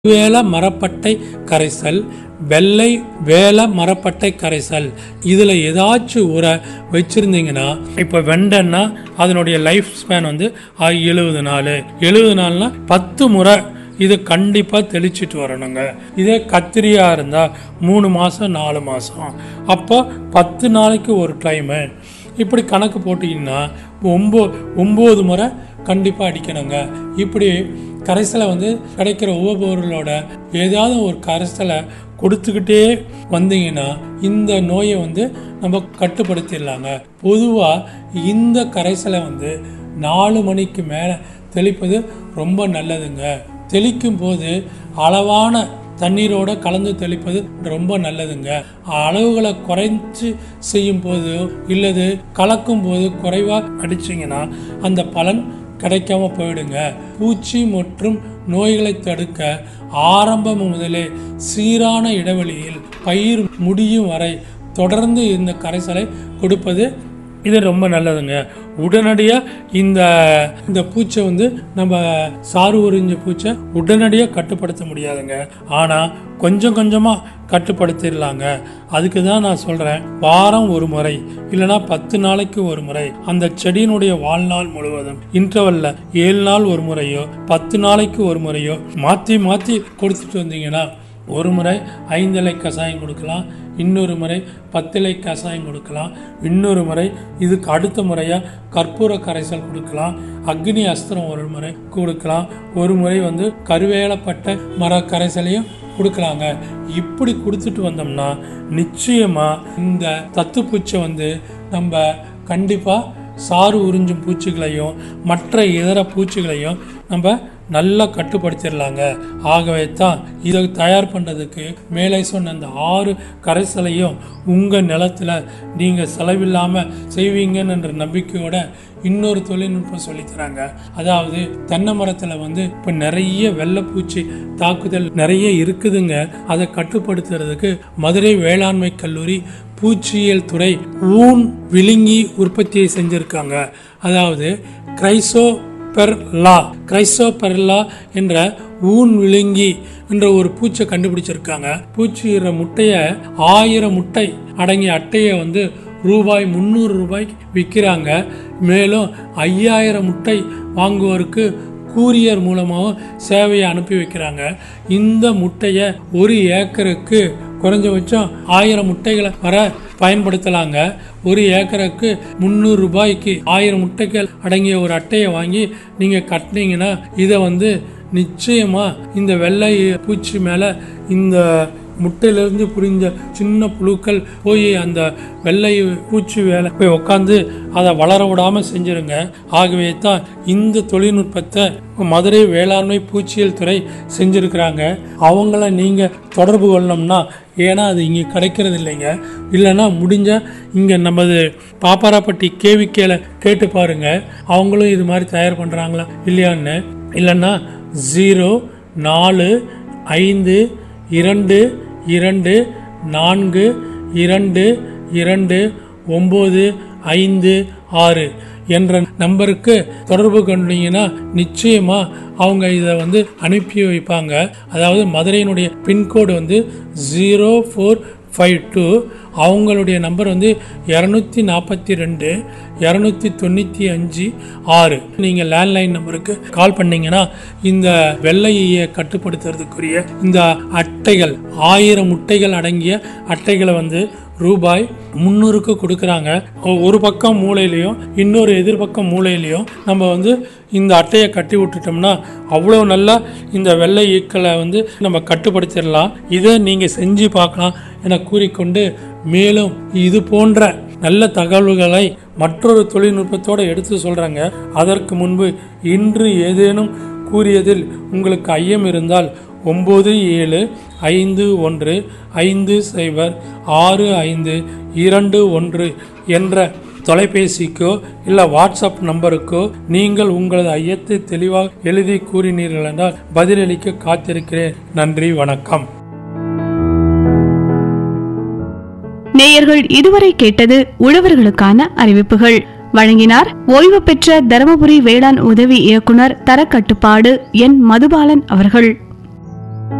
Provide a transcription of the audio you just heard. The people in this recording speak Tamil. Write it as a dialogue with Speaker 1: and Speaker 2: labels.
Speaker 1: வேல மரப்பட்டை கரைசல் வெள்ளை வேல மரப்பட்டை கரைசல் இதில் ஏதாச்சும் உரை வச்சுருந்தீங்கன்னா இப்போ வெண்டைன்னா அதனுடைய லைஃப் ஸ்பேன் வந்து எழுபது நாள் எழுபது நாள்னா பத்து முறை இது கண்டிப்பாக தெளிச்சிட்டு வரணுங்க இதே கத்திரியாக இருந்தால் மூணு மாதம் நாலு மாதம் அப்போ பத்து நாளைக்கு ஒரு டைமு இப்படி கணக்கு போட்டிங்கன்னா ஒம்போ ஒம்பது முறை கண்டிப்பாக அடிக்கணுங்க இப்படி கரைசலை வந்து கிடைக்கிற உபபொருளோட ஏதாவது ஒரு கரைசலை கொடுத்துக்கிட்டே வந்தீங்கன்னா இந்த நோயை வந்து நம்ம கட்டுப்படுத்திடலாங்க பொதுவாக இந்த கரைசலை வந்து நாலு மணிக்கு மேலே தெளிப்பது ரொம்ப நல்லதுங்க தெளிக்கும் போது அளவான தண்ணீரோட கலந்து தெளிப்பது ரொம்ப நல்லதுங்க அளவுகளை குறைஞ்சு செய்யும் போது இல்லது கலக்கும் போது குறைவாக அடிச்சிங்கன்னா அந்த பலன் கிடைக்காம போயிடுங்க பூச்சி மற்றும் நோய்களை தடுக்க ஆரம்பம் முதலே சீரான இடைவெளியில் பயிர் முடியும் வரை தொடர்ந்து இந்த கரைசலை கொடுப்பது இது ரொம்ப நல்லதுங்க உடனடியாக இந்த இந்த பூச்சை வந்து நம்ம சாறு உறிஞ்ச பூச்சை உடனடியாக கட்டுப்படுத்த முடியாதுங்க ஆனால் கொஞ்சம் கொஞ்சமாக கட்டுப்படுத்திடலாங்க அதுக்கு தான் நான் சொல்கிறேன் வாரம் ஒரு முறை இல்லைனா பத்து நாளைக்கு ஒரு முறை அந்த செடியினுடைய வாழ்நாள் முழுவதும் இன்டர்வல்ல ஏழு நாள் ஒரு முறையோ பத்து நாளைக்கு ஒரு முறையோ மாற்றி மாற்றி கொடுத்துட்டு வந்தீங்கன்னா ஒரு முறை ஐந்திலை கஷாயம் கொடுக்கலாம் இன்னொரு முறை பத்திலை கஷாயம் கொடுக்கலாம் இன்னொரு முறை இதுக்கு அடுத்த முறையாக கற்பூர கரைசல் கொடுக்கலாம் அக்னி அஸ்திரம் ஒரு முறை கொடுக்கலாம் ஒரு முறை வந்து கருவேலப்பட்ட மர கரைசலையும் கொடுக்கலாங்க இப்படி கொடுத்துட்டு வந்தோம்னா நிச்சயமாக இந்த தத்துப்பூச்சை வந்து நம்ம கண்டிப்பாக சாறு உறிஞ்சும் பூச்சிகளையும் மற்ற இதர பூச்சிகளையும் நம்ம நல்லா கட்டுப்படுத்திடலாங்க ஆகவே தான் இதை தயார் பண்ணுறதுக்கு மேலே சொன்ன அந்த ஆறு கரைசலையும் உங்கள் நிலத்தில் நீங்கள் செலவில்லாமல் செய்வீங்கன்ற நம்பிக்கையோட இன்னொரு தொழில்நுட்பம் சொல்லித்தராங்க அதாவது தென்னை மரத்தில் வந்து இப்போ நிறைய வெள்ளைப்பூச்சி தாக்குதல் நிறைய இருக்குதுங்க அதை கட்டுப்படுத்துறதுக்கு மதுரை வேளாண்மை கல்லூரி பூச்சியியல் துறை ஊன் விழுங்கி உற்பத்தியை செஞ்சிருக்காங்க அதாவது கிரைசோ பெர்லா கிரைசோ பெர்லா என்ற ஊன் விழுங்கி என்ற ஒரு பூச்சை கண்டுபிடிச்சிருக்காங்க பூச்சியிற முட்டையை ஆயிரம் முட்டை அடங்கிய அட்டையை வந்து ரூபாய் முந்நூறு ரூபாய்க்கு விற்கிறாங்க மேலும் ஐயாயிரம் முட்டை வாங்குவோருக்கு கூரியர் மூலமாகவும் சேவையை அனுப்பி வைக்கிறாங்க இந்த முட்டையை ஒரு ஏக்கருக்கு குறைஞ்சபட்சம் ஆயிரம் முட்டைகளை வர பயன்படுத்தலாங்க ஒரு ஏக்கருக்கு முந்நூறு ரூபாய்க்கு ஆயிரம் முட்டைகள் அடங்கிய ஒரு அட்டையை வாங்கி நீங்கள் கட்டினீங்கன்னா இதை வந்து நிச்சயமாக இந்த வெள்ளை பூச்சி மேலே இந்த முட்டையிலிருந்து புரிஞ்ச சின்ன புழுக்கள் போய் அந்த வெள்ளை பூச்சி வேலை போய் உட்காந்து அதை வளர விடாமல் செஞ்சிருங்க ஆகவே தான் இந்த தொழில்நுட்பத்தை மதுரை வேளாண்மை பூச்சியல் துறை செஞ்சுருக்கிறாங்க அவங்கள நீங்கள் தொடர்பு கொள்ளணும்னா ஏன்னா அது இங்கே கிடைக்கிறது இல்லைங்க இல்லைன்னா முடிஞ்ச இங்கே நமது பாப்பாராப்பட்டி கேவிக்கேல கேட்டு பாருங்க அவங்களும் இது மாதிரி தயார் பண்ணுறாங்களா இல்லையான்னு இல்லைன்னா ஜீரோ நாலு ஐந்து இரண்டு இரண்டு நான்கு இரண்டு இரண்டு ஒம்பது ஐந்து ஆறு என்ற நம்பருக்கு தொடர்பு கொண்டீங்கன்னா நிச்சயமா அவங்க இதை வந்து அனுப்பி வைப்பாங்க அதாவது மதுரையினுடைய பின்கோடு வந்து ஜீரோ ஃபோர் ஃபைவ் டூ அவங்களுடைய நம்பர் வந்து இரநூத்தி நாற்பத்தி ரெண்டு இரநூத்தி தொண்ணூற்றி அஞ்சு ஆறு நீங்கள் லேண்ட்லைன் நம்பருக்கு கால் பண்ணீங்கன்னா இந்த வெள்ளையை கட்டுப்படுத்துறதுக்குரிய இந்த அட்டைகள் ஆயிரம் முட்டைகள் அடங்கிய அட்டைகளை வந்து ரூபாய் முந்நூறுக்கு கொடுக்குறாங்க ஒரு பக்கம் மூலையிலையும் இன்னொரு எதிர்பக்கம் மூலையிலையும் நம்ம வந்து இந்த அட்டையை கட்டி விட்டுட்டோம்னா அவ்வளோ நல்லா இந்த வெள்ளை ஈக்களை வந்து நம்ம கட்டுப்படுத்திடலாம் இதை நீங்கள் செஞ்சு பார்க்கலாம் என கூறிக்கொண்டு மேலும் இது போன்ற நல்ல தகவல்களை மற்றொரு தொழில்நுட்பத்தோடு எடுத்து சொல்கிறாங்க அதற்கு முன்பு இன்று ஏதேனும் கூறியதில் உங்களுக்கு ஐயம் இருந்தால் ஒம்பது ஏழு ஐந்து ஒன்று ஐந்து சைபர் ஆறு ஐந்து இரண்டு ஒன்று என்ற தொலைபேசிக்கோ இல்லை வாட்ஸ்அப் நம்பருக்கோ நீங்கள் உங்களது ஐயத்தை தெளிவாக எழுதி கூறினீர்கள் என்றால் பதிலளிக்க காத்திருக்கிறேன் நன்றி வணக்கம்
Speaker 2: நேயர்கள் இதுவரை கேட்டது உழவர்களுக்கான அறிவிப்புகள் வழங்கினார் ஓய்வு பெற்ற தருமபுரி வேளாண் உதவி இயக்குனர் தரக்கட்டுப்பாடு என் மதுபாலன் அவர்கள்